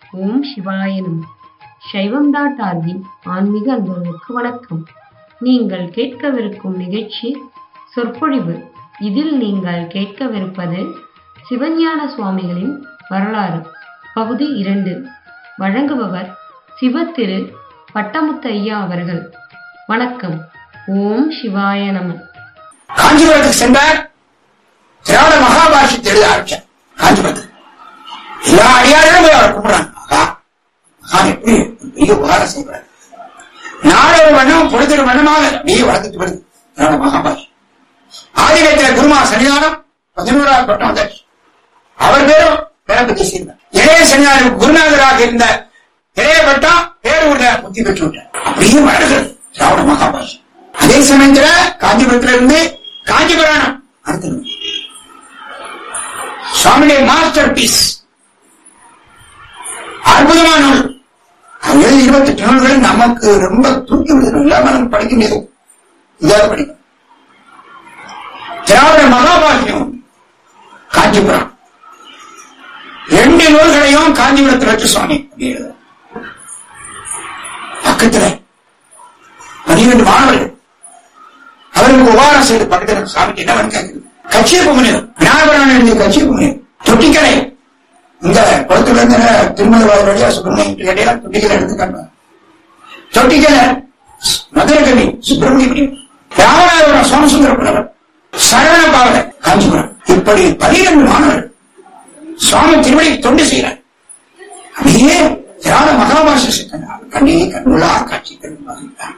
ஓம் சிவாய நம சைவம் டாட் ஆர்கின் ஆன்மீக அன்பர்களுக்கு வணக்கம் நீங்கள் கேட்கவிருக்கும் நிகழ்ச்சி சொற்பொழிவு இதில் நீங்கள் கேட்கவிருப்பது சிவஞான சுவாமிகளின் வரலாறு பகுதி இரண்டு வழங்குபவர் சிவத்திரு பட்டமுத்து ஐயா அவர்கள் வணக்கம் ஓம் சிவாய நம காஞ்சிபுரத்துக்கு சென்றார் திராவிட மகாபாரதத்தை எழுத ஆரம்பிச்சார் காஞ்சிபுரத்துக்கு எல்லா அடியார்களும் போய் அவரை கும்பிடுறாங்க மகா மகா எப்படி ஒரு பெரிய உபகாரம் செய்வார் நாடொரு வண்ணம் பொழுதொரு வண்ணமாக அப்படியே வளர்த்துட்டு வருது திராவிட மகாபாரதம் ஆதிகத்தில குருமா சன்னிதானம் பதினோராவது பட்டம் வந்தாச்சு அவர் பேரும் பேரப்பத்தி சேர்ந்தார் இளைய சன்னிதானம் குருநாதராக இருந்த இளைய பட்டம் பேரூர்ல புத்தி பெற்று விட்டார் அப்படியே வளர்கிறது திராவிட மகாபாரதம் அதே சமயத்துல காஞ்சிபுரத்துல இருந்து காஞ்சிபுராணம் அடுத்தது சுவாமியுடைய மாஸ்டர் பீஸ் அற்புதமான நூல் அது எழுதி இருபத்தெட்டு நூல்கள் நமக்கு ரொம்ப தூக்கி விடுதல் இல்லாம நம்ம படிக்க முடியாது இதாக படிக்கும் திராவிட மகாபாரதம் காஞ்சிபுரம் ரெண்டு நூல்களையும் காஞ்சிபுரத்தில் வச்சு சுவாமி எழுதுறார். பக்கத்துல பனிரெண்டு மாணவர்கள் அவருக்கு உபகாரம் செய்து பக்கத்தில் சாமிக்கு என்ன வந்து கேட்குது கட்சியப்ப முனிவர் விநாயகரான எழுதிய கட்சியப்ப முனிவர் தொட்டிக்கரை இந்த குளத்துல இருந்து திருமண வழியா சுப்பிரமணியம் கேட்டா தொட்டிக்கரை எடுத்து காட்டுவார் தொட்டிக்கரை மதுரை கவி சுப்பிரமணிய முனிவர் ராமநாதபுரம் சோமசுந்தர புலவர் சரவண பாவலர் காஞ்சிபுரம் இப்படி பனிரெண்டு மாணவர்கள் சுவாமி திருவடி தொண்டு செய்கிறார் அப்படியே திராவிட மகாபாஷ சித்தனார் கண்ணே கண்ணுள்ளா காட்சி கண்ணுள்ளார்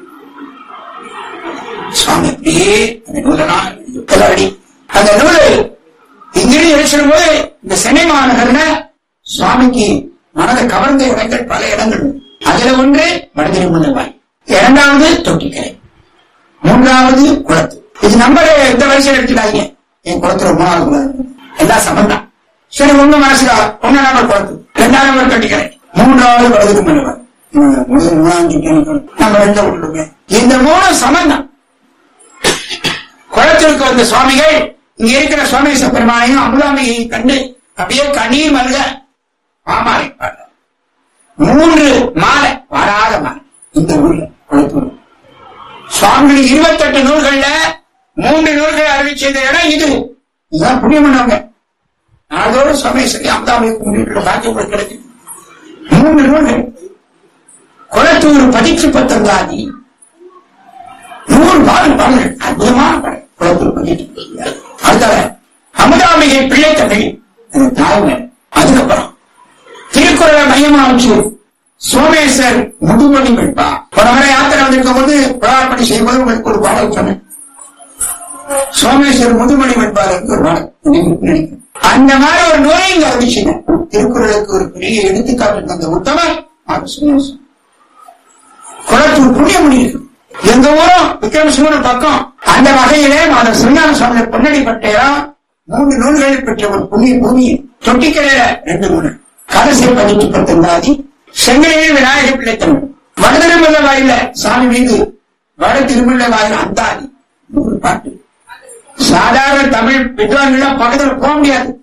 சுவாமி அப்படியே அந்த நூலனா எழுதி அந்த நூலை இங்கிருந்து எழுச்சிடும் போது இந்த சென்னை மாநகர்ல சுவாமிக்கு மனதை கவர்ந்த இடங்கள் பல இடங்கள் உண்டு. அதுல ஒன்று வடதிருமலவாய் இரண்டாவது தொட்டிக்கரை மூன்றாவது குளத்து இது நம்பர் இந்த வயசுல எடுத்துட்டாங்க என் குளத்துல மூணாவது குளத்து எல்லாம் சமந்தான் சரி ஒண்ணு மனசுல ஒன்னு நம்பர் குளத்து ரெண்டாவது நம்பர் தொட்டிக்கரை மூன்றாவது வடதிருமலவாய் முதல் மூணாவது நம்ம ரெண்டு விட்டுருங்க இந்த மூணு சமந்தான் குளத்திற்கு வந்த சுவாமிகள் இங்க இருக்கிற சுவாமி பெருமானையும் அமுதாமியையும் கண்டு அப்படியே கண்ணீர் மல்க மாமாலை பாடுறார் மூன்று மாலை வாராத மாலை இந்த ஊர்ல குளத்தூர் சுவாமிகள் இருபத்தெட்டு நூல்கள்ல மூன்று நூல்கள் அறிவிச்சத இடம் இது இதுதான் புண்ணியம் பண்ணவங்க நாளோடு சுவாமி சரி அமுதாமிக்கு முன்னிட்டு பாக்கியம் உங்களுக்கு கிடைக்கும் மூன்று நூல்கள் குளத்தூர் பதிற்று பத்தொன்பதாதி நூறு பாடல் பாடல்கள் அற்புதமான பாடல் குளத்தூர் பதிட்டு அடுத்தவ அமுதாம்பிகை பிள்ளை தமிழ் அது தாய்மை அதுக்கப்புறம் திருக்குறளை மையமா வச்சு சோமேஸ்வர் முதுமணி வெட்பா போன முறை யாத்திரை வந்திருக்கும் போது புறாப்பணி செய்யும்போது உங்களுக்கு ஒரு பாடல் சொன்னேன் சோமேஸ்வர் முதுமணி வெட்பாருக்கு ஒரு பாடல் நினைவு- நினைக்கிறேன். அந்த மாதிரி ஒரு நோயை இங்க அறிவிச்சுங்க திருக்குறளுக்கு ஒரு பெரிய எடுத்துக்காட்டு தந்த உத்தமர் அது சோமேஸ்வர் குளத்தூர் புண்ணியமணி இருக்கு எங்க ஊரும் விக்ரமசிம்மன் பக்கம் அந்த வகையிலே மாதம் சிங்கான சுவாமி பொன்னடி பட்டையா மூன்று நூல்களை பெற்ற ஒரு புண்ணிய பூமி தொட்டிக்கரையில ரெண்டு நூல் கடைசி பதினெட்டு பத்தொன்பதாதி செங்கலையில் விநாயகர் பிள்ளை தமிழ் வடதிருமல்ல வாயில சாமி மீது வட திருமல்ல வாயில அந்தாதி நூறு பாட்டு சாதாரண தமிழ் வித்வான்கள் பக்கத்துல போக முடியாது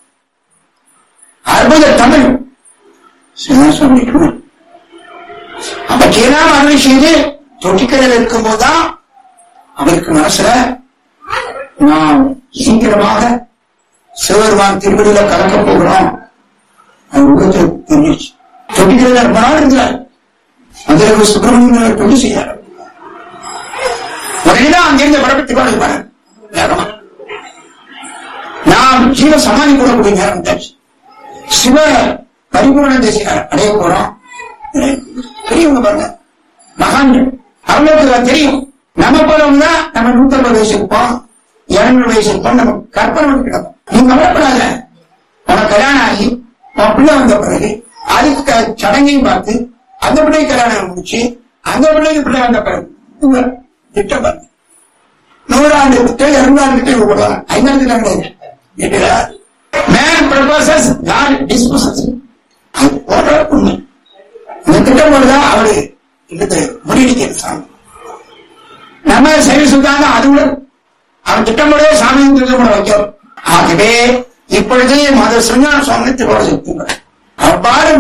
அற்புத தமிழ் சிவசுவாமி நூல் அவற்றையெல்லாம் அருளை செய்து தொட்டிக்கரையில் இருக்கும் போதுதான் அவருக்கு மனசுல நாம் சீக்கிரமாக சிவபெருமான் திருவடியில கலக்க போகிறோம் அது உலகத்தில் தெரிஞ்சிச்சு தொட்டிக்கரையில் ரொம்ப நாள் இருந்தார் மதுரை சுப்பிரமணியன் தொண்டு செய்தார் உடனேதான் அங்கிருந்து புறப்பட்டு கொண்டு பாரு வேகமா. நாம் ஜீவ சமாதி போடக்கூடிய நேரம் வந்தாச்சு சிவ பரிபூர்ண திசை அடைய போறோம் பெரியவங்க பாருங்க மகான்கள் அவங்களுக்கு அது தெரியும் நம்ம போறவங்க தான் நம்ம நூத்தம்பது வயசு இருப்போம் இருநூறு வயசு இருப்போம் நம்ம கற்பனை பண்ணி கிடப்போம் நீங்க கவலைப்படாத உனக்கு கல்யாணம் ஆகி உன் பிள்ளை வந்த பிறகு அதுக்கு க- சடங்கையும் பார்த்து அந்த பிள்ளைக்கு கல்யாணம் முடிச்சு அந்த பிள்ளைக்கு பிள்ளை வந்த பிறகு உங்க திட்டம் பாருங்க நூறாண்டு திட்டம் இருநூறாண்டு திட்டம் போடுவாங்க ஐந்தாண்டு திட்டம் கிடையாது மேன் ப்ரொபோசஸ் காட் டிஸ்போசஸ் அது போடுற உண்மை இந்த திட்டம் போடுதான் அவரு திட்டத்தை முறியடிக்கிறது சாமி நம்ம சரி சொல்றாங்க அது கூட அவன் திட்டம் போடவே சாமி திட்டம் போட வைக்கிறோம் ஆகவே இப்பொழுது மத சுஞான சுவாமி திருவோட அவர் பாரு இந்த பெருமை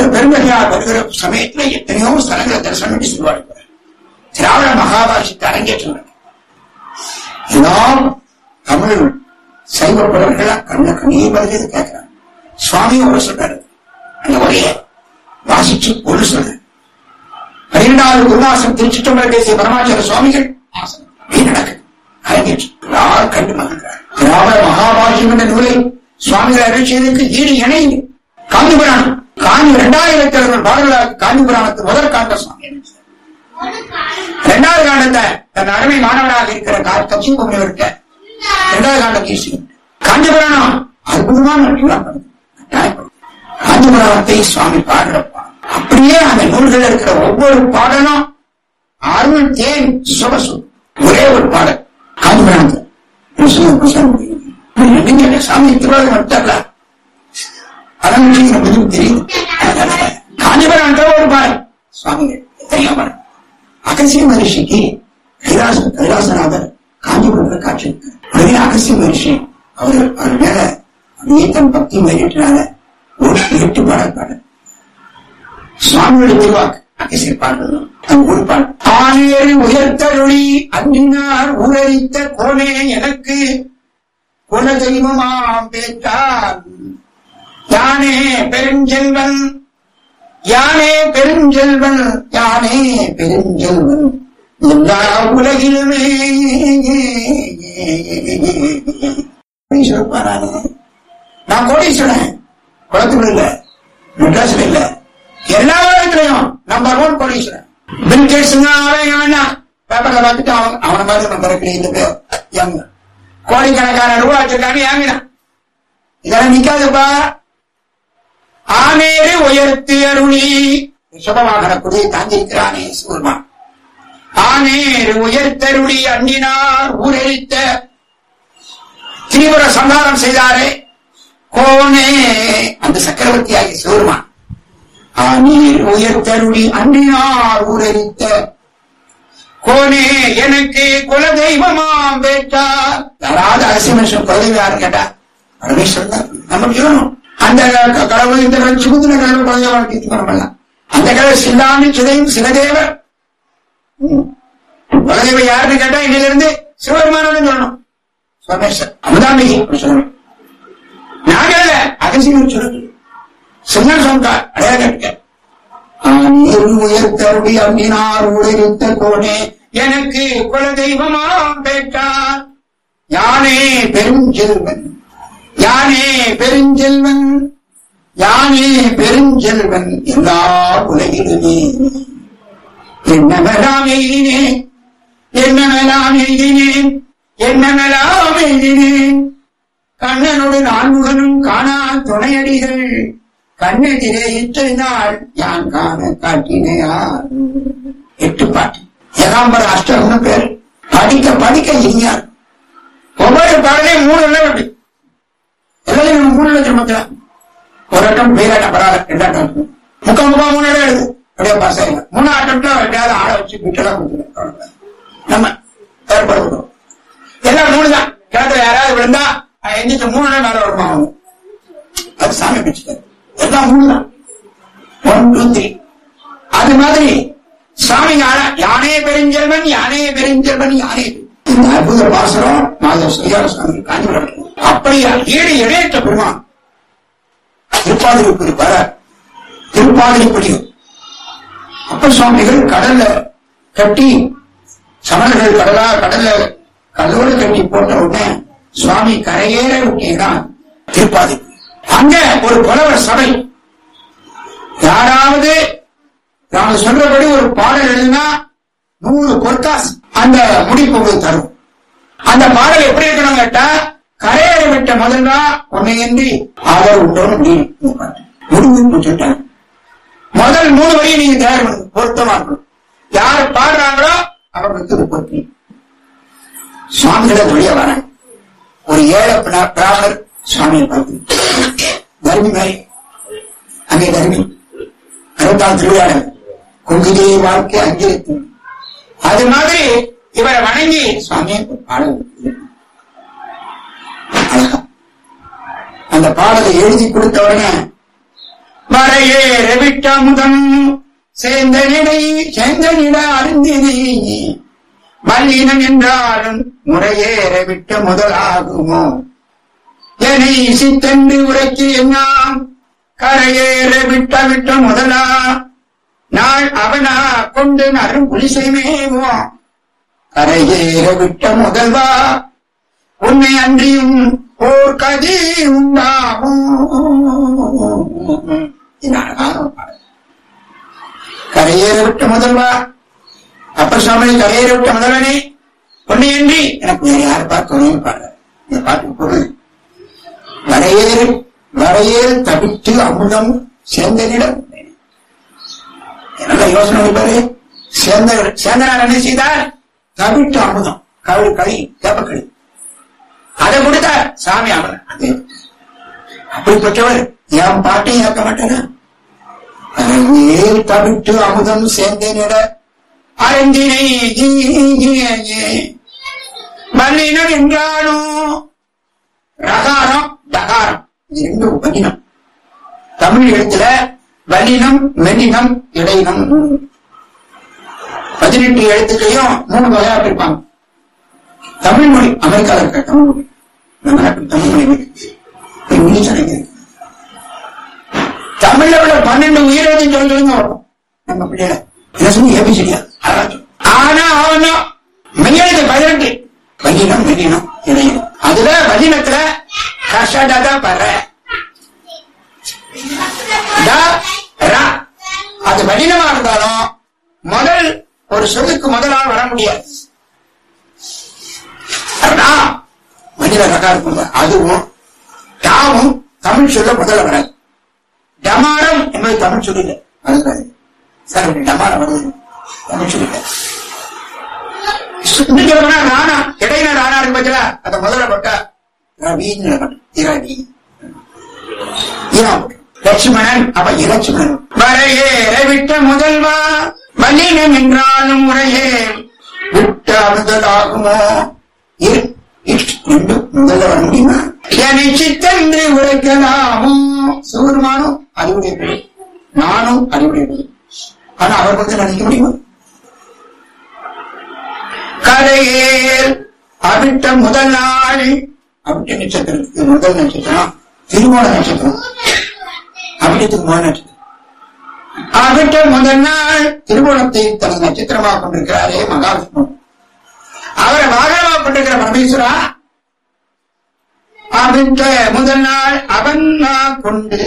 அம்மையார் வருகிற சமயத்துல எத்தனையோ ஸ்தலங்களை தரிசனம் பண்ணி சொல்லுவாங்க திராவிட மகாபாரதத்தை அரங்கேற்றம் நடக்கும். எல்லாம் தமிழ் சைவ புலவர்களா கண்ண கண்ணீர் வருகிறது கேட்கிறாங்க சுவாமியும் ஒரு சொல்றாரு அந்த உரைய வாசிச்சு ஒரு சொல்றாரு பன்னிரெண்டாவது குருவாசம் திருச்சிட்டம்பரம் பேசிய பரமாச்சார சுவாமிகள் ஆசனம் இது நடக்குது அரங்கேற்றம் யார் கண்டு மகிழ்கிறார் திராவிட மகாபாரதம் என்ற நூலை சுவாமிகள் அருள் செய்ததற்கு ஈடு இணைந்து காஞ்சி புராணம் காஞ்சி இரண்டாயிரத்தி அறுநூறு பாடல்களாக காஞ்சி புராணத்து முதல் காண்ட சுவாமி அருளிச்சார். இரண்டாவது காண்டத்தை தன் அருமை மாணவராக இருக்கிற கா- கட்சி குமரிவர்கிட்ட இரண்டாவது காண்டம் பேசி காஞ்சி புராணம் அற்புதமான நடிகராக காஞ்சி புராணத்தை சுவாமி பாடுறப்பா அப்படியே அந்த நூல்கள் இருக்கிற ஒவ்வொரு பாடலும் அருள் தேன் சுபசு ஒரே ஒரு பாடல் காஞ்சி புராணத்தை புருஷன் புருஷன் நீங்க சாமி திருவாரூர் நடத்தல அதான் நீங்க கொஞ்சம் தெரியும் காஞ்சி புராணத்தை ஒரு பாடல் சுவாமி எத்தனையோ பாடல் அகசிய மகர்ஷிக்கு கைலாச கைலாசநாதர் காஞ்சிபுரத்தில் காட்சி உடனே அகசிய மகர்ஷி அவர் அவர் மேல அப்படியே தன் பக்தி மேலிட்டார ஒரு எட்டு பாடல் பாடல் சுவாமியுடைய திருவாக்கு அகசிய பாடுறது தன் ஒரு பாடல் ஆனேறு உயர்த்தருளி அன்றினார் ஊரறித்த கோனே எனக்கு குல தெய்வமாம் பேற்றார் யானே பெருஞ்செல்வன் யானே பெருஞ்செல்வன் யானே பெருஞ்செல்வன் எல்லா உலகிலுமே கோடீஸ்வரப்பா நானு. நான் கோடீஸ்வரன் குளத்துல இல்ல மெட்ராஸ்ல இல்ல எல்லா உலகத்திலையும் நம்பர் ஒன் கோடீஸ்வரன் பில் கேட்ஸ் அவன் வேணாம் பேப்பர்ல பார்த்துட்டு அவன் அவனை மாதிரி நம்ம பிறக்கிறேன் இந்த பேர் எங்க கோடிக்கணக்கான ரூபா வச்சிருக்காங்க ஏங்கினான் இதெல்லாம் நிக்காதுப்பா ஆனேறு உயர்த்தி அருளி ரிஷபவாகன குடியை தாங்கியிருக்கிறானே சூர்மா ஆனேறு உயர்த்தருளி அண்டினார் ஊரெரித்த திரிபுர சந்தாரம் செய்தாரே கோனே அந்த சக்கரவர்த்தியாகிய சூர்மா ஆனீர் உயர்த்தருளி அண்டினார் ஊரெரித்த கோனே எனக்கு குலதெய்வமாம் வேற்றார் யாராவது அரசிய மனுஷன் குலதெய்வம் யாரு கேட்டா பரமேஸ்வரன் தான் நம்ம சொல்லணும் அந்த க- கடவுள் இந்த கடவுள் சுகுந்திர கடவுள் குலதெய்வம் தீர்த்து பண்ணலாம் அந்த கடவுள் சில்லாமி சிதையும் சிவதேவர் ம். குலதெய்வம் யாருன்னு கேட்டா இன்னில இருந்து சிவபெருமானு சொல்லணும் சோமேஸ்வர் அமுதாம்பிகை அப்படி சொல்லணும் நாகல்ல அகசியம் சொல்லணும் சின்ன சொந்தா அடையாளம் இருக்க உயர்த்தருடி அன்னினார் உழைத்த கோனே எனக்கு குலதெய்வமாம் பேட்டார் யானே பெருஞ்செல்வன் யானே பெருஞ்செல்வன் யானே பெருஞ்செல்வன் எல்லா உலகிலுமே என்னவெல்லாம் எழுதினேன் என்னவெல்லாம் எழுதினேன் என்னவெல்லாம் எழுதினேன் கண்ணனோடு நான்முகனும் காணா துணையடிகள் கண்ணெதிரே இத்தனை நாள் யான் காண காட்டினையார் எட்டு பாட்டு ஏகாம்பர அஷ்டம்னு பேரு படிக்க படிக்க இனியார் ஒவ்வொரு பாடலையும் மூணு இல்லை உண்டு எல்லாத்தையும் நம்ம மூணு லட்சம் மக்கள் ஒரு அட்டம் பேராட்டம் பரவாயில்ல ரெண்டாட்டம் முக்கால் முக்கால் மூணு இடம் எழுது அப்படியே பாஸ் ஆயிடும் மூணு அட்டம்ல எப்படியாவது ஆளை வச்சு விட்டெல்லாம் கொடுத்துருவோம் நம்ம ஏற்பாடு கொடுக்குறோம் எல்லாம் மூணு தான் கிணத்துல யாராவது விழுந்தா அஹ், எந்திரிச்சு மூணு நாள் மேல வருமா அவங்க அது சாமி பிடிச்சிட்டாரு எல்லாம் மூணு தான் ஒன் டூ த்ரீ அது மாதிரி சாமி யானை யானே பெருஞ்செல்வன் யானே பெருஞ்செல்வன் யானே இந்த அற்புத பாசனம் மாதவ சுயார சுவாமி காஞ்சிபுரம் அப்படி ஈடு இடையற்ற பெருமான் திருப்பாதிரிப்படி வர திருப்பாதிரிப்படியும் அப்பர் சுவாமிகள் கடல்ல கட்டி சமணர்கள் கடலா கடல்ல கல்லோடு கட்டி போட்ட உடனே சுவாமி கரையேற விட்டீங்கன்னா திருப்பாதி அங்க ஒரு புலவர் சபை யாராவது நாம சொல்றபடி ஒரு பாடல் எழுதினா நூறு பொற்காசு அந்த முடிப்பு தரும் அந்த பாடல் எப்படி இருக்கணும் கேட்டா கரையேற விட்ட முதல்ல உன்னையின்றி ஆதரவு உண்டோன்னு முடியும் முடிவுன்னு சொல்லிட்டாங்க முதல் மூணு வரையும் நீங்க தயார் பண்ணுங்க பொருத்தமா இருக்கணும் யார் பாடுறாங்களோ அவர்களுக்கு இது பொருத்தி சுவாமிகளை வெளியே வரேன் ஒரு ஏழை பிர- பிராமணர் சுவாமியை பார்த்து தர்மி மாதிரி அங்கே தர்மி அறுபத்தாம் திருவிழாடல் குங்கிலே வாழ்க்கை அங்கிருத்து அது மாதிரி இவரை வணங்கி சுவாமியை பாடல் அழகா அந்த பாடலை எழுதி கொடுத்த உடனே வரையேற விட்ட அமுதம் சேர்ந்த நிலை சேர்ந்த நில அருந்தினை வல்லினம் என்றாலும் முறையேற விட்ட முதலாகுமோ எனை சித்தன்று உரைக்கு என்னாம் கரையேற விட்ட விட்ட முதலா நாள் அவனா கொண்டு நரும் புலிசைமேவோ கரையேற விட்ட முதல்வா உன்னை அன்றியும் ஓர் கதி உண்டாகும் இது அழகான ஒரு பாடல். கரையேற விட்ட முதல்வா அப்ப சுவாமி கரையேற விட்ட முதல்வனே உன்னை அன்றி எனக்கு வேற யார் பார்க்கணும் பாடல் இந்த பாட்டு பொருள் வரையேறு வரையேறு தவிட்டு அமுதம் சேர்ந்தனிடம் என்னடா யோசனை இருப்பாரு சேர்ந்த சேர்ந்தனார் என்ன செய்தார் தவிட்டு அமுதம் கழு களி தேப்பக்களி அதை கொடுத்தார் சாமி அவர் அது அப்படிப்பட்டவர் என் பாட்டையும் ஏற்க மாட்டாரா அரையே தவிட்டு அமுதம் சேர்ந்தேனிட அரங்கினை மல்லினம் என்றாலும் ரகாரம் டகாரம் இது ரெண்டு உபகினம் தமிழ் எழுத்துல வல்லினம் மெல்லினம் இடையினம் பதினெட்டு எழுத்துக்களையும் மூணு வகையா பிரிப்பாங்க தமிழ் மொழி அமெரிக்காவில் இருக்க தமிழ் மொழி நம்ம நாட்டு தமிழ் மொழி இருக்கு. இப்ப இங்கிலீஷ் இருக்கு. தமிழ்ல உள்ள பன்னெண்டு உயிரெழுத்து சொல்லுங்க வரும் நம்ம பிள்ளைல என்ன சொல்லி ஏபிசிடியா ஆனா அவனா மெய்யெழுத்து பதினெட்டு வல்லினம் மெல்லினம் இடையினம் அதுல வல்லினத்துல கஷடத பர ட, ர. அது வல்லினமா இருந்தாலும் முதல் ஒரு சொல்லுக்கு முதலால் வர முடியாது ரா, வல்லின ரகா இருக்கும் அதுவும் தாவும் தமிழ் சொல்ல முதல்ல வராது டமாரம் என்பது தமிழ் சொல்லில அதுதான் சார் இப்படி டமாரம் வருது தமிழ் சொல்லில இன்னைக்கு வரணும்னா ராணா இடையில ராணா இருக்கு பட்சல அந்த முதல்ல போட்டா ரவின்னு போட்டு, இரவி இனம். லட்சுமணன் அவ இலட்சுமணன் வரையேற விட்ட முதல்வா வல்லினம் என்றாலும் முறையே விட்ட முதலாகுமோ இரு இஷ்ட் ரெண்டு முதல்ல வர முடியுமா என்னை சித்தன்று உரைக்கலாமோ சிவருமானும் அறிவுடையது நானும் அறிவுடையது ஆனா அவர் வந்து நினைக்க முடியுமா கரையேல் அவிட்ட முதல் நாள் அவிட்ட நட்சத்திரத்துக்கு முதல் நட்சத்திரம் திருமண நட்சத்திரம் அவிட்டத்துக்கு முதல் நட்சத்திரம் அவிட்ட முதல் நாள் திருமணத்தை தனது நட்சத்திரமாக கொண்டிருக்கிறாரே மகாவிஷ்ணு அவரை வாகனமாக கொண்டிருக்கிற பரமேஸ்வரா அவிட்ட முதல் நாள் அவன் நான் கொண்டு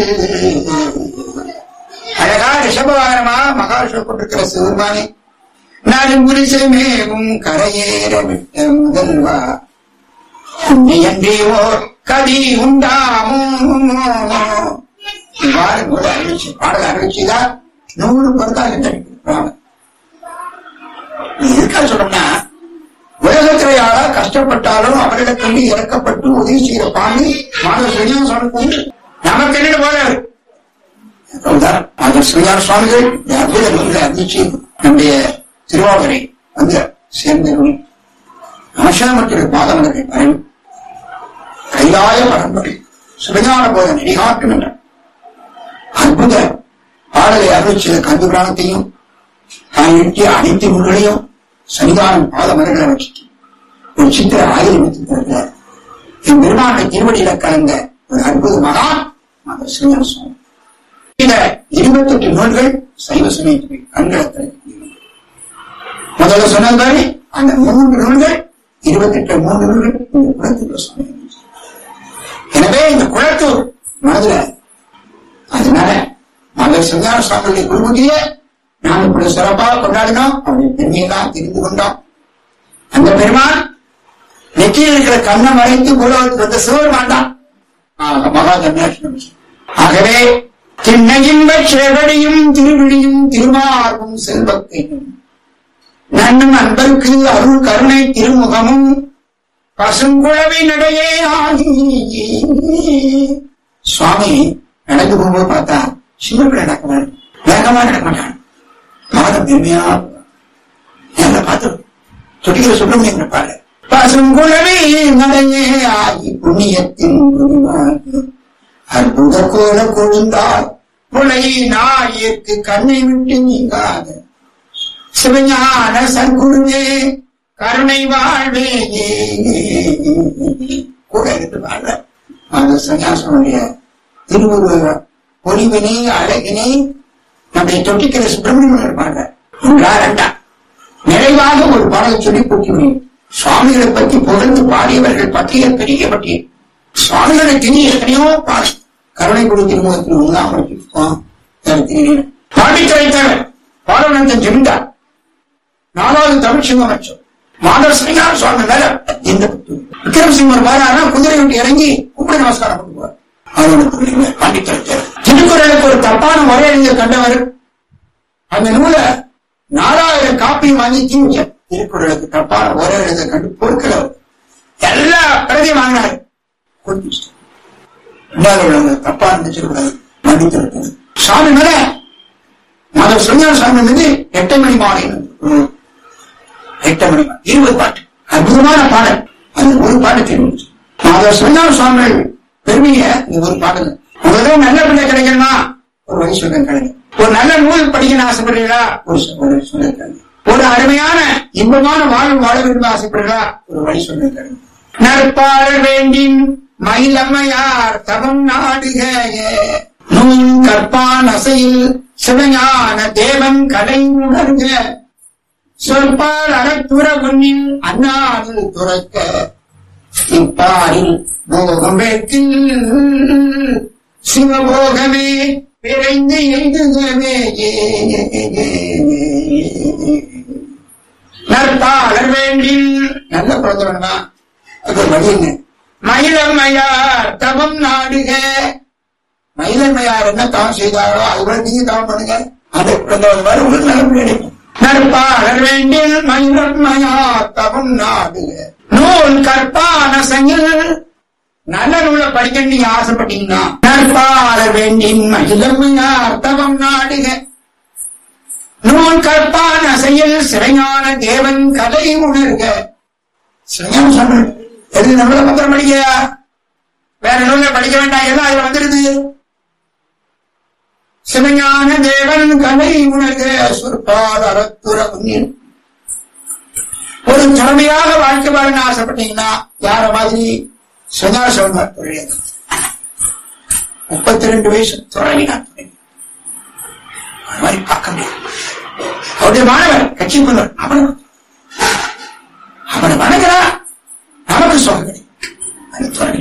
அழகா ரிஷபவாகனமா மகாவிஷ்ணு கொண்டிருக்கிற சிவருமானே நறுமுரிசை மேவும் கரையேற விட்ட முதல்வா உன்னையன்றி ஓர் கதி உண்டாமோ இவ்வாறு கூட அறிவிச்சு பாடல் அறிவிச்சுதான் நூறு பொருளாக தெரிவிக்கிறாங்க எதுக்காக சொல்லணும்னா உலகத்திலே யாரா கஷ்டப்பட்டாலும் அவரிடக்கொண்டு இறக்கப்பட்டு உதவி செய்கிற பாண்டி மாதவ சுழியம் சுவாமி நமக்கு என்ன போல உதாரணம் மாதவ சுழியார் சுவாமிகள் அற்புத நூல்களை அறிவிச்சு நம்முடைய திருவாவூரை வந்து சேர்ந்தவர்கள் ஆசிரமத்தில் பாதமலரை பரவி கைலாய பரம்பரை சுபஞான போத நெறிகாட்டும் என்ற அற்புத பாடலை அறிவிச்சத கல்விபிராணத்தையும் தான் எழுதிய அனைத்து நூல்களையும் சன்னிதானம் பாதமலர்களை வச்சுட்டு ஒரு சித்திர ஆயுதம் வைத்திருக்கிறார் என் பெருமானை திருவடியில கலந்த ஒரு அற்புத மகான் மாதவ சிவஞான சுவாமி இந்த இருபத்தெட்டு நூல்கள் சைவ சமயத்துக்கு கண்களத்தில் முதல்ல சொன்னது மாதிரி அந்த மூன்று நூல்கள் இருபத்தெட்டு மூன்று நூல்கள் இந்த குளத்தூர் சுவாமி எனவே இந்த குளத்தூர் மனதுல அதனால மதர் சிங்கார சுவாமியுடைய குருமுகிய நாம் இப்படி சிறப்பாக கொண்டாடினோம் அவருடைய பெருமையெல்லாம் தெரிந்து கொண்டோம் அந்த பெருமான் நெற்றியில் இருக்கிற கண்ணை மறைத்து உலகத்துக்கு வந்த சிவபெருமான் தான் ஆக, மகா தன்யாட்சி ஆகவே திண்ணையின்ப சேவடியும் திருவிழியும் திருமார்பும் செல்வத்தையும் நன்னும் அன்பருக்கு அருள் கருணை திருமுகமும் பசுங்குழவி நடையே ஆகி சுவாமி நடந்து போகும்போது பார்த்தா சிவர்கள் நடக்கிறார் வேகமா நடக்க மாட்டான் மாதம் பெருமையா என்ன பார்த்து தொட்டிகளை சுப்பிரமணியம் இருப்பாரு பசுங்குழவி நடையே ஆகி புண்ணியத்தின் குருவாகி அற்புத கோல கொழுந்தார் புலை நாயிற்கு கண்ணை விட்டு நீங்காத சிவஞான சற்குருவே கருணை வாழ்வே கூட இருந்து வாழ அந்த சன்னியாசனுடைய திருவுருவ பொலிவினை அழகினை நம்முடைய தொட்டிக்கிற சுப்பிரமணியன் இருப்பாங்க ஒன்றா ரெண்டா நிறைவாக ஒரு பாடலை சொல்லி கூட்டினேன் சுவாமிகளை பற்றி புகழ்ந்து பாடியவர்கள் பற்றிய பெரிய பட்டியல் சுவாமிகளை திணி எத்தனையோ பாடு கருணை குரு திருமுகத்தில் ஒன்றாம் பாடி கிடைத்தவர் பாடவனந்தன் ஜெமிந்தார் நாலாவது தமிழ்ச்சிங்க அமைச்சர் மாதவ சிங்கார் சுவாமி மேல இந்த விக்ரமசிம்மர் வாரானா குதிரை விட்டு இறங்கி கும்பிட நமஸ்காரம் பண்ணுவார் அவருக்கு பாண்டித்தர் திருக்குறளுக்கு ஒரு தப்பான வரையறிஞர் கண்டவர் அந்த நூலை நாலாயிரம் காப்பி வாங்கி தீங்க திருக்குறளுக்கு தப்பான வரையறிஞர் கண்டு பொறுக்கிறவர் எல்லா பிரதியும் வாங்கினாரு கொடுத்துச்சு ரெண்டாவது உள்ளவங்க தப்பா இருந்துச்சிருக்கூடாது மன்னித்திருக்கிறது சாமி மேல மாதவ சுஞான சாமி மீது எட்டு மணி மாலை எட்டு மணி மாலை இருபது பாட்டு அற்புதமான பாடல் அது ஒரு பாட்டு தெரிஞ்சு மாதவ சுஞான சுவாமிகள் பெருமைய இந்த ஒரு பாடல் உங்களுக்கு நல்ல பிள்ளை கிடைக்கணுமா ஒரு வழி சொல்ல கிடைக்கும் ஒரு நல்ல நூல் படிக்கணும் ஆசைப்படுறீங்களா ஒரு சொ- ஒரு சொல்ல கிடைக்கும் ஒரு அருமையான இன்பமான வாழ்வு வாழ வேண்டும் ஆசைப்படுறீங்களா ஒரு வழி சொல்ல கிடைக்கும் நற்பாடல் வேண்டின் மயிலம்மையார் தவம் நாடுக நூல் கற்பான் அசையில் சிவஞான தேவன் கலை உணர்க சொற்பால் அறத்துற உன்னில் அண்ணாடு துறக்க இப்பாரில் போகம் வேற்றில் சிவபோகமே விரைந்து எழுதுகவே நற்பாளர் வேண்டில் நல்ல குழந்தை அது ஒரு வழி என்ன மயிலம்மையார் தவம் நாடுக மயிலம்மையார் என்ன தவம் செய்தாரோ அது போல நீங்க தவம் பண்ணுங்க அந்த குழந்தை வர உங்களுக்கு நல்ல கிடைக்கும் நற்பாளர் வேண்டில் மயிலம்மையார் தவம் நாடுக நூல் கற்பான சங்கில் நல்ல நூலை படிக்க நீங்க ஆசைப்பட்டீங்கன்னா நற்பாளர் வேண்டின் மயிலம்மையார் தவம் நாடுக நூல் கற்பான செயல் சிறையான தேவன் கதை உணர்க சிறையான சொன்ன எது நம்மள பத்திரம் படிக்கயா வேற நூலை படிக்க வேண்டாம் எல்லாம் அதுல வந்துருது சிவஞான தேவன் கலை உணர்க சொற்பால் அறத்துற உன்னில் ஒரு திறமையாக வாழ்க்கை வாழணும்னு ஆசைப்பட்டீங்கன்னா யார மாதிரி சுதா சோமர் தொழில் முப்பத்தி ரெண்டு வயசு தொடங்கினார் அது மாதிரி பார்க்க முடியாது அவருடைய மாணவர் கட்சி முன்னர் அவன் அவனை வணங்குறா நமக்கு சொல்ல கிடைக்கும் அது தொடங்கி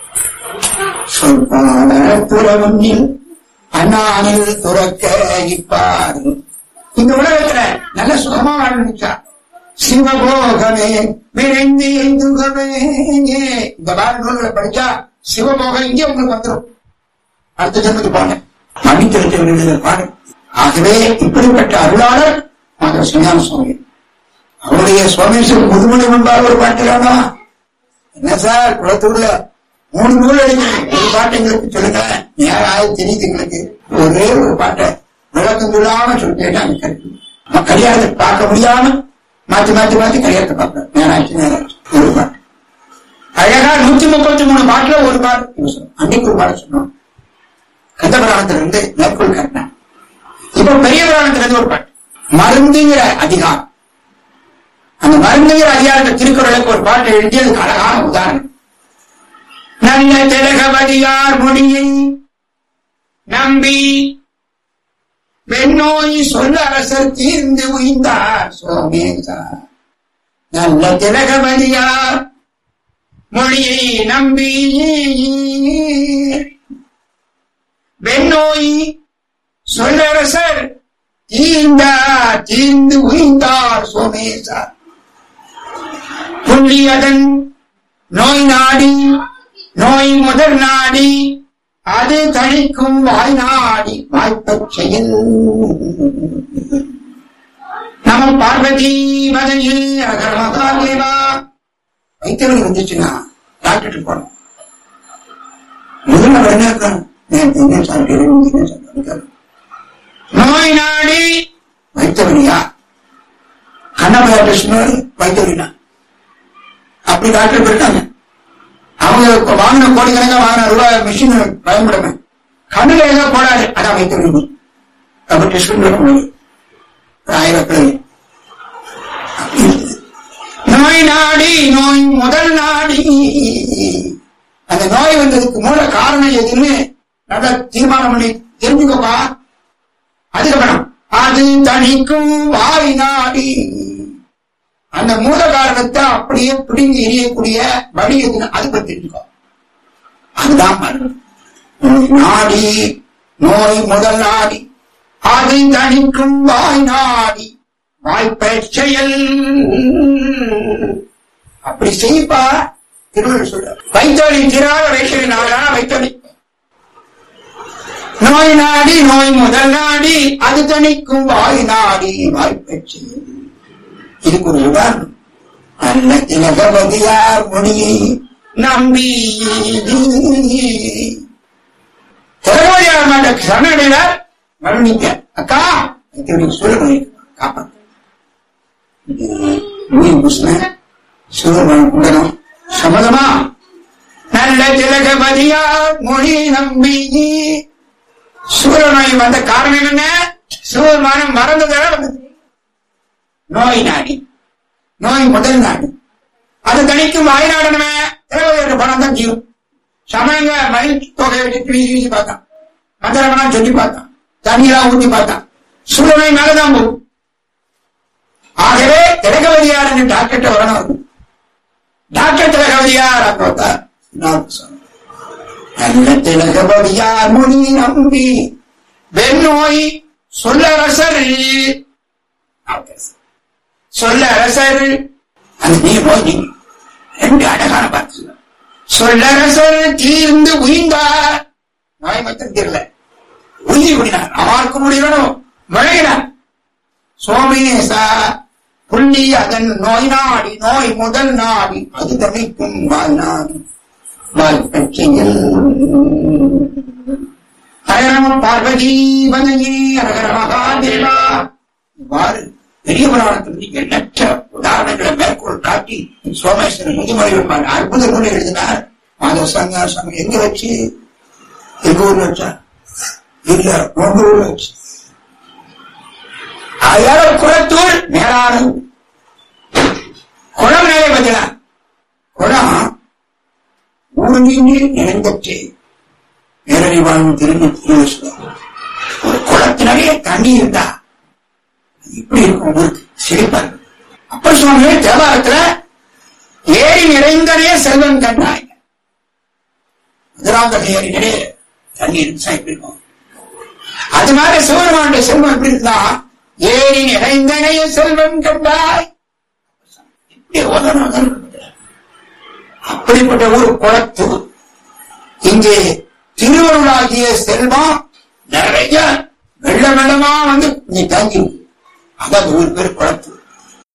சொல்பாளத்தில் அண்ணானில் துறக்க இப்பார் இந்த உலகத்துல நல்ல சுகமா வாழ்ந்துச்சா சிவபோகமே விரைந்து எழுதுகவே இந்த மாதிரி நூல்களை படிச்சா சிவபோகம் இங்கே உங்களுக்கு வந்துடும் அடுத்த ஜென்மத்துக்கு பாருங்க மன்னித்திருக்க வேண்டியது பாரு ஆகவே இப்படிப்பட்ட அருளாளர் மாதவ சிங்கான சுவாமி அவருடைய சுவாமீஸ்வரர் முதுமொழி முன்பாக ஒரு பாட்டு வேணாம் என்ன சார் குளத்தூர்ல மூணு நூல் எழுதினீங்க ஒரு பாட்டு எங்களுக்கு சொல்லுங்க நேரம் ஆயுது தெரியுது எங்களுக்கு ஒரே ஒரு பாட்டை விளக்கம் சொல்லாம சொல்லி கேட்டாங்க கருத்து நம்ம கல்யாணத்தை பார்க்க முடியாம மாத்தி மாத்தி மாத்தி கல்யாணத்தை பார்ப்பேன் நேரம் ஆச்சு நேரம் ஆச்சு. ஒரு பாட்டு அழகா நூத்தி முப்பத்தி மூணு பாட்டுல ஒரு பாட்டு இவங்க சொன்னாங்க. அன்னைக்கு ஒரு பாட்டு சொன்னோம் கந்தபுராணத்துல இருந்து மேற்கோள் காட்டினான் இப்ப பெரிய புராணத்துல இருந்து ஒரு பாட்டு மருந்துங்கிற அதிகாரம் அந்த மருந்துங்கிற அதிகாரத்தை திருக்குறளுக்கு ஒரு பாட்டு எழுதி அதுக்கு அழகான உதாரணம் நல்ல திலகவதியார் மொழியை நம்பி வெண்ணோய் சொல்ல அரசர் தீர்ந்து உய்ந்தார் சோமேசா நல்ல திலகவதியார் மொழியை நம்பி வெண்ணோய் சொல்லரசர் தீர்ந்தார் தீர்ந்து உய்ந்தார் சோமேசா புள்ளியதன் நோய் நாடி நோய் முதல் நாடி அது தணிக்கும் வாய் நாடி வாய்ப்பச் செயல் நம பார்வதி மதையில் அகர மகாதேவா வைத்தியர்கள் இருந்துச்சுன்னா டாக்டர் போனோம் முதல்ல அவர் என்ன இருக்காரு? ஏன் என்ன சாப்பிட்டு என்ன சாப்பிட்டு நோய் நாடி வைத்தவனியா கண்ணபயா கிருஷ்ணர் வைத்தவரினா அப்படி டாக்டர் போயிட்டாங்க அவங்க இப்ப வாங்கின கோடிக்கணக்கா வாங்கின ரூபாய் மிஷின் பயன்படுமே கண்ணுல ஏதோ போடாது அதான் வைத்து விடுவோம் அப்படி சொல்லுவோம் ஆயிரக்கிழமை நோய் நாடி நோய் முதல் நாடி அந்த நோய் வந்ததுக்கு மூல காரணம் எதுன்னு நல்லா தீர்மானம் பண்ணி தெரிஞ்சுக்கப்பா அதுக்கப்புறம் அது தணிக்கும் வாய் நாடி அந்த மூல காரணத்தை அப்படியே பிடுங்கி எரியக்கூடிய வழி எதுன்னு அது பத்தி தெரிஞ்சுக்கோ அதுதான் மருந்து. நாடி நோய் முதல் நாடி அதை தணிக்கும் வாய் நாடி வாய்ப்பெற் செயல் அப்படி செய்ப்பா திருவள்ளுவர் சொல்ற வைத்தொழி திராக வைக்கிற நாளான வைத்தொழி நோய் நாடி நோய் முதல் நாடி அது தணிக்கும் வாய் நாடி வாய்ப்பெற் செயல் இதுக்கு ஒரு உதாரணம் அல்ல திலகவதியார் மொழியை நம்பி திலகவதியார் மாட்ட சரணடையில மரணிக்க அக்கா இப்படி சொல்ல காப்பாற்று மீன் புஷ்ண சிவபெருமான் குண்டலம் சம்மதமா நல்ல திலகவதியார் மொழி நம்பி சூரநோய் வந்த காரணம் என்ன சிவபெருமானம் மறந்ததால வந்தது நோய் நாடி நோய் முதல் நாடு அது தனிக்கும் வாய்நாடனமே தேவையான பணம் தான் ஜீவம் சமயங்க மயில் தொகையை வச்சு வீசி வீசி பார்த்தான் மந்திரமெல்லாம் சொல்லி பார்த்தான் தண்ணியெல்லாம் ஊத்தி பார்த்தான் சூழ்நிலை மேலதான் போகும் ஆகவே திலகவதியார் என்று டாக்டர்கிட்ட வரணும் டாக்டர் திலகவதியார் அப்பா நல்ல திலகவதியார் மொழி நம்பி வெண்ணோய் சொல்லரசர் சொல்ல அரசர் அது நீ போய் நீ ரெண்டு அழகான பார்த்து சொல்லரசர் தீர்ந்து உயிர்ந்தார் நோய் மட்டும் தீரல உயிரி விடினார் அவருக்கு முடியணும் விளையினார் சோமேசா புள்ளி அதன் நோய் நாடி நோய் முதல் நாடி அது தவிக்கும் வாழ் நாடி வாழ் கட்சியில் ஹரஹர பார்வதி வதங்கி ஹரஹர மகாதேவா இவ்வாறு பெரிய புராணத்தில் எண்ணற்ற உதாரணங்களை மேற்கோள் காட்டி சோமேஸ்வரன் முதுமலை பெருமாள் அற்புத நூலை எழுதினார் மாதவ சங்கா சாமி எங்க வச்சு எங்க ஊர்ல வச்சா இல்ல உங்க ஊர்ல வச்சு அயால குளத்தூர் மேலான குளம் மேலே பதிலா குளம் ஊரில் நிறைந்தற்று நேரடி வாழ்வு திரும்பி ஒரு குளத்தினரே தண்ணி இருந்தா இப்படி இருக்கும் ஊருக்கு சிரிப்பார் அப்ப சுவாமி தேவாரத்துல ஏரி நிறைந்தனே செல்வம் கண்டாய் முதலாவது ஏரி நிறைய தண்ணி இருந்துச்சா இப்படி இருக்கும் அது மாதிரி சிவபெருமானுடைய செல்வம் எப்படி இருந்தா ஏரி நிறைந்தனைய செல்வம் கண்டாய் இப்படி ஓதணும் ஓதணும். அப்படிப்பட்ட ஒரு குளத்து இங்கே திருவருளாகிய செல்வம் நிறைய வெள்ள வெள்ளமா வந்து நீ தாங்கி இருக்கு. அதான் ஒரு பேர் குளத்து